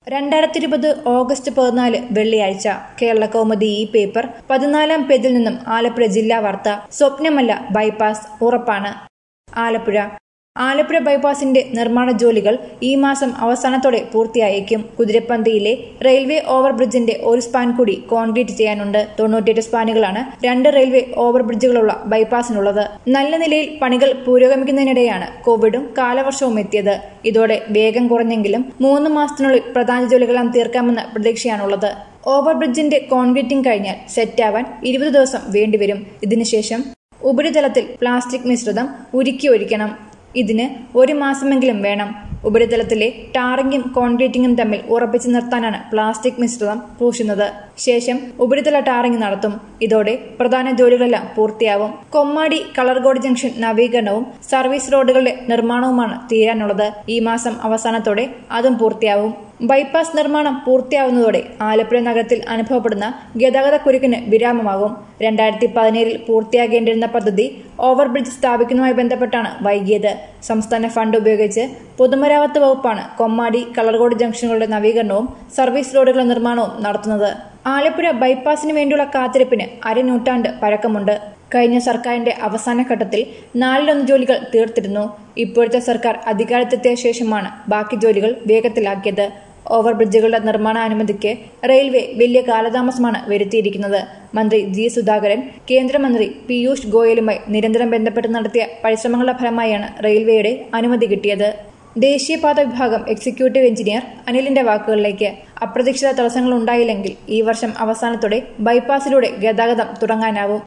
രണ്ടായിരത്തി ഇരുപത് ഓഗസ്റ്റ് പതിനാല് വെള്ളിയാഴ്ച കേരള കൗമുദി ഈ പേപ്പർ പതിനാലാം പേജിൽ നിന്നും ആലപ്പുഴ ജില്ലാ വാർത്ത സ്വപ്നമല്ല ബൈപ്പാസ് ഉറപ്പാണ് ആലപ്പുഴ ആലപ്പുഴ ബൈപ്പാസിന്റെ നിർമ്മാണ ജോലികൾ ഈ മാസം അവസാനത്തോടെ പൂർത്തിയായേക്കും കുതിരപ്പന്തിയിലെ റെയിൽവേ ഓവർബ്രിഡ്ജിന്റെ ഒരു സ്പാൻ കൂടി കോൺക്രീറ്റ് ചെയ്യാനുണ്ട് തൊണ്ണൂറ്റിയെട്ട് സ്പാനുകളാണ് രണ്ട് റെയിൽവേ ഓവർബ്രിഡ്ജുകളുള്ള ബൈപ്പാസിനുള്ളത് നല്ല നിലയിൽ പണികൾ പുരോഗമിക്കുന്നതിനിടെയാണ് കോവിഡും കാലവർഷവും എത്തിയത് ഇതോടെ വേഗം കുറഞ്ഞെങ്കിലും മൂന്ന് മാസത്തിനുള്ളിൽ പ്രധാന ജോലികളെല്ലാം തീർക്കാമെന്ന പ്രതീക്ഷയാണുള്ളത് ഓവർബ്രിഡ്ജിന്റെ കോൺക്രീറ്റിംഗ് കഴിഞ്ഞാൽ സെറ്റാവാൻ ഇരുപത് ദിവസം വേണ്ടിവരും ഇതിനുശേഷം ഉപരിതലത്തിൽ പ്ലാസ്റ്റിക് മിശ്രിതം ഉരുക്കി ഒഴിക്കണം ഇതിന് ഒരു മാസമെങ്കിലും വേണം ഉപരിതലത്തിലെ ടാറിങ്ങും കോൺക്രീറ്റിംഗും തമ്മിൽ ഉറപ്പിച്ചു നിർത്താനാണ് പ്ലാസ്റ്റിക് മിശ്രിതം പൂശുന്നത് ശേഷം ഉപരിതല ടാറിംഗ് നടത്തും ഇതോടെ പ്രധാന ജോലികളെല്ലാം പൂർത്തിയാവും കൊമ്മാടി കളർകോട് ജംഗ്ഷൻ നവീകരണവും സർവീസ് റോഡുകളുടെ നിർമ്മാണവുമാണ് തീരാനുള്ളത് ഈ മാസം അവസാനത്തോടെ അതും പൂർത്തിയാവും ബൈപ്പാസ് നിർമ്മാണം പൂർത്തിയാവുന്നതോടെ ആലപ്പുഴ നഗരത്തിൽ അനുഭവപ്പെടുന്ന ഗതാഗത കുരുക്കിന് വിരാമമാകും രണ്ടായിരത്തി പതിനേഴിൽ പൂർത്തിയാകേണ്ടിരുന്ന പദ്ധതി ഓവർബ്രിഡ്ജ് സ്ഥാപിക്കുന്നതുമായി ബന്ധപ്പെട്ടാണ് വൈകിയത് സംസ്ഥാന ഫണ്ട് ഉപയോഗിച്ച് പൊതുമരാമത്ത് വകുപ്പാണ് കൊമ്മാടി കളർകോട് ജംഗ്ഷനുകളുടെ നവീകരണവും സർവീസ് റോഡുകളുടെ നിർമ്മാണവും നടത്തുന്നത് ആലപ്പുഴ ബൈപ്പാസിന് വേണ്ടിയുള്ള കാത്തിരിപ്പിന് അരനൂറ്റാണ്ട് പഴക്കമുണ്ട് കഴിഞ്ഞ സർക്കാരിന്റെ അവസാന ഘട്ടത്തിൽ നാലിലൊന്ന് ജോലികൾ തീർത്തിരുന്നു ഇപ്പോഴത്തെ സർക്കാർ അധികാരത്തെത്തിയ ശേഷമാണ് ബാക്കി ജോലികൾ വേഗത്തിലാക്കിയത് ഓവർബ്രിഡ്ജുകളുടെ നിർമ്മാണ അനുമതിക്ക് റെയിൽവേ വലിയ കാലതാമസമാണ് വരുത്തിയിരിക്കുന്നത് മന്ത്രി ജി സുധാകരൻ കേന്ദ്രമന്ത്രി പീയൂഷ് ഗോയലുമായി നിരന്തരം ബന്ധപ്പെട്ട് നടത്തിയ പരിശ്രമങ്ങളുടെ ഫലമായാണ് റെയിൽവേയുടെ അനുമതി കിട്ടിയത് ദേശീയപാത വിഭാഗം എക്സിക്യൂട്ടീവ് എഞ്ചിനീയർ അനിലിന്റെ വാക്കുകളിലേക്ക് അപ്രതീക്ഷിത തടസ്സങ്ങൾ ഉണ്ടായില്ലെങ്കിൽ ഈ വർഷം അവസാനത്തോടെ ബൈപ്പാസിലൂടെ ഗതാഗതം തുടങ്ങാനാവും